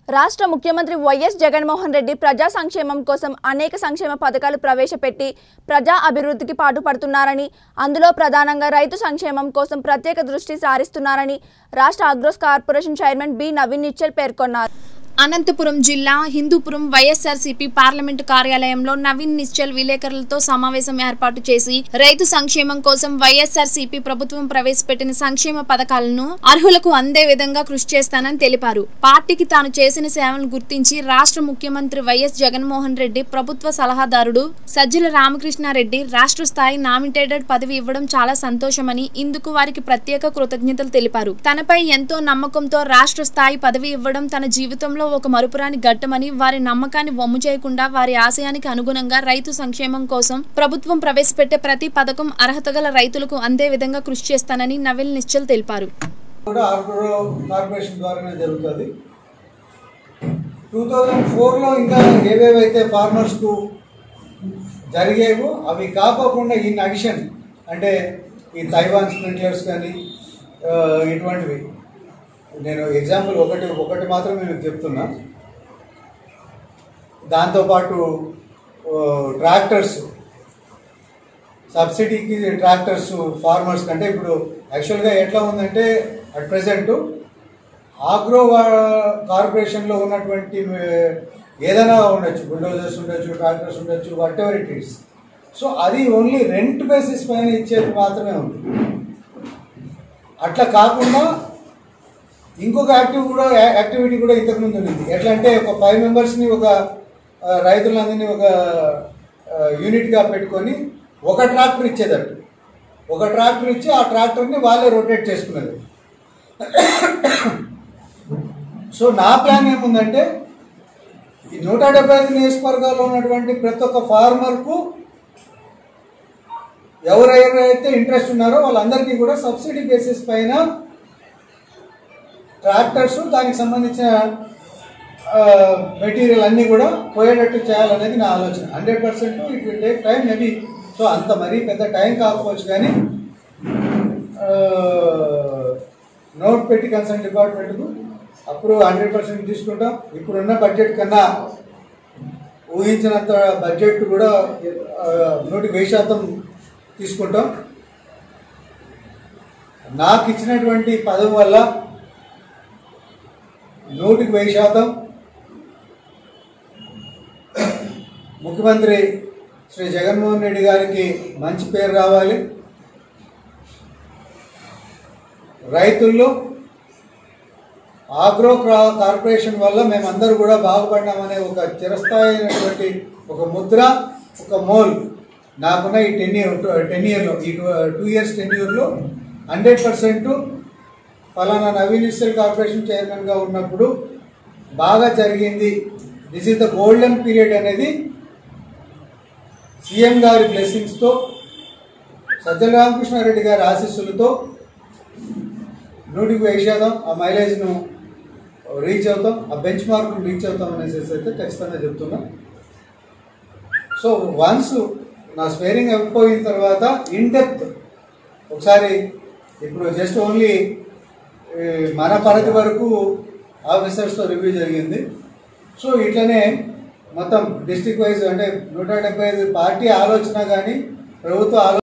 రాష్ట్ర ముఖ్యమంత్రి వైఎస్ జగన్మోహన్ రెడ్డి ప్రజా సంక్షేమం కోసం అనేక సంక్షేమ పథకాలు ప్రవేశపెట్టి ప్రజా అభివృద్ధికి పాటుపడుతున్నారని అందులో ప్రధానంగా రైతు సంక్షేమం కోసం ప్రత్యేక దృష్టి సారిస్తున్నారని రాష్ట్ర Agros corporation chairman B Naveen Nischal పేర్కొన్నారు అనంతపురం జిల్లా హిందూపురం వైఎస్ఆర్సీపీ పార్లమెంటు కార్యాలయంలో నవీన్ నిశ్చల్ విలేకరులతో సమావేశం ఏర్పాటు చేసి రైతు సంక్షేమం కోసం వైఎస్ఆర్సీపీ ప్రభుత్వం ప్రవేశపెట్టిన సంక్షేమ పథకాలను అర్హులకు అందే విధంగా కృషి చేస్తానని తెలిపారు పార్టీకి తాను చేసిన సేవలను గుర్తించి రాష్ట్ర ముఖ్యమంత్రి వైఎస్ జగన్మోహన్ రెడ్డి ప్రభుత్వ సలహాదారుడు సజ్జల రామకృష్ణారెడ్డి రాష్ట్ర స్థాయి నామినేటెడ్ పదవి ఇవ్వడం చాలా సంతోషమని ఇందుకు వారికి ప్రత్యేక కృతజ్ఞతలు తెలిపారు తనపై ఎంతో నమ్మకంతో రాష్ట్ర స్థాయి పదవి ఇవ్వడం తన జీవితంలో ఒక మరుపురాని ఘట్టమని వారి నమ్మకాన్ని వమ్ము చేయకుండా వారి ఆశయానికి అనుగుణంగా రైతు సంక్షేమం కోసం ప్రభుత్వం ప్రవేశపెట్టే ప్రతి పథకం అర్హత గల రైతులకు అందే విధంగా కృషి చేస్తానని నవీల్ నిశ్చల్ తెలిపారు కూడా ఆర్గ్రో కార్పొరేషన్ ద్వారానే జరుగుతుంది టూ థౌజండ్ ఫోర్లో ఇంకా ఏవేవైతే ఫార్మర్స్కు జరిగేవో అవి కాకోకుండా ఇన్ అడిషన్ అంటే ఈ తైవాన్ స్ప్రింక్లర్స్ కానీ ఆ, ఇటువంటివి నేను ఎగ్జాంపుల్ ఒకటి ఒకటి మాత్రమే మీకు చెప్తున్నా దాంతోపాటు ఆ, ట్రాక్టర్స్ సబ్సిడీకి ట్రాక్టర్స్ ఫార్మర్స్ కంటే ఇప్పుడు యాక్చువల్గా ఎట్లా ఉందంటే అట్ ప్రెసెంట్ ఆగ్రో వా- కార్పొరేషన్లో ఉన్నటువంటి ఏ- ఏదైనా ఉండొచ్చు బుల్డోజర్స్ ఉండొచ్చు ట్రాక్టర్స్ ఉండొచ్చు whatever it is so అది ఓన్లీ రెంట్ బేసిస్ పైన ఇచ్చేది మాత్రమే ఉంది అట్లా కాకుండా ఇంకొక యాక్టివ్ కూడా యా- యాక్టివిటీ కూడా ఇంతకు ముందు ఉంది ఎట్లా అంటే ఒక ఫైవ్ మెంబర్స్ని ఒక ఆ, రైతులందరినీ ఒక ఆ, యూనిట్గా పెట్టుకొని ఒక ట్రాక్టర్ ఇచ్చేదట్టు ఒక ట్రాక్టర్ ఇచ్చి ఆ ట్రాక్టర్ని వాళ్ళే రొటేట్ చేసుకునేది సో నా ప్లాన్ ఏముందంటే ఈ నూట డెబ్బై ఐదు నియోజకవర్గాల్లో ఉన్నటువంటి ప్రతి ఒక్క ఫార్మర్కు ఎవరెవరైతే ఇంట్రెస్ట్ ఉన్నారో వాళ్ళందరికీ కూడా సబ్సిడీ బేసిస్ పైన ట్రాక్టర్స్ దానికి సంబంధించిన మెటీరియల్ అన్నీ కూడా పోయేటట్టు చేయాలనేది నా ఆలోచన hundred percent it will take time maybe so అంత మరీ పెద్ద టైం కాకపోవచ్చు కానీ నోట్ పెట్టి కన్సర్న్ డిపార్ట్మెంట్కు అప్పుడు హండ్రెడ్ పర్సెంట్ తీసుకుంటాం ఇప్పుడున్న బడ్జెట్ కన్నా ఊహించినంత బడ్జెట్ కూడా ఆ, నూటికి వెయ్యి శాతం తీసుకుంటాం నాకు ఇచ్చినటువంటి పదవి వల్ల నూటికి వెయ్యి శాతం ముఖ్యమంత్రి శ్రీ జగన్మోహన్ రెడ్డి గారికి మంచి పేరు రావాలి రైతుల్లో ఆగ్రో క్రా- కార్పొరేషన్ వల్ల మేమందరూ కూడా బాగుపడినామనే ఒక చిరస్థాయి అయినటువంటి ఒక ముద్ర ఒక మోల్ నాకున్న ఈ టెన్ ఇయర్ టెన్ ఇయర్లో ఈ టూ ఇయర్స్ టెన్ ఇయర్లో హండ్రెడ్ పర్సెంట్ ఫలానా నవీన్ ఇస్టల్ కార్పొరేషన్ చైర్మన్గా ఉన్నప్పుడు బాగా జరిగింది this is the golden period అనేది సీఎం గారి బ్లెస్సింగ్స్తో సజ్జల రామకృష్ణారెడ్డి గారి ఆశీస్సులతో నూటికి వెయ్యి శాతం ఆ మైలేజ్ను రీచ్ అవుతాం ఆ బెంచ్ మార్క్ను రీచ్ అవుతాం అనేసి అయితే ఖచ్చితంగా చెప్తున్నా సో వన్స్ నా స్పేరింగ్ అయిపోయిన తర్వాత ఇన్ డెప్త్ ఒకసారి ఇప్పుడు జస్ట్ ఓన్లీ మన పరిధి వరకు ఆఫీసర్స్తో రివ్యూ జరిగింది సో ఇట్లనే మొత్తం డిస్ట్రిక్ట్ వైజ్ అంటే నూట డెబ్బై ఐదు పార్టీ ఆలోచన కానీ ప్రభుత్వ ఆలోచన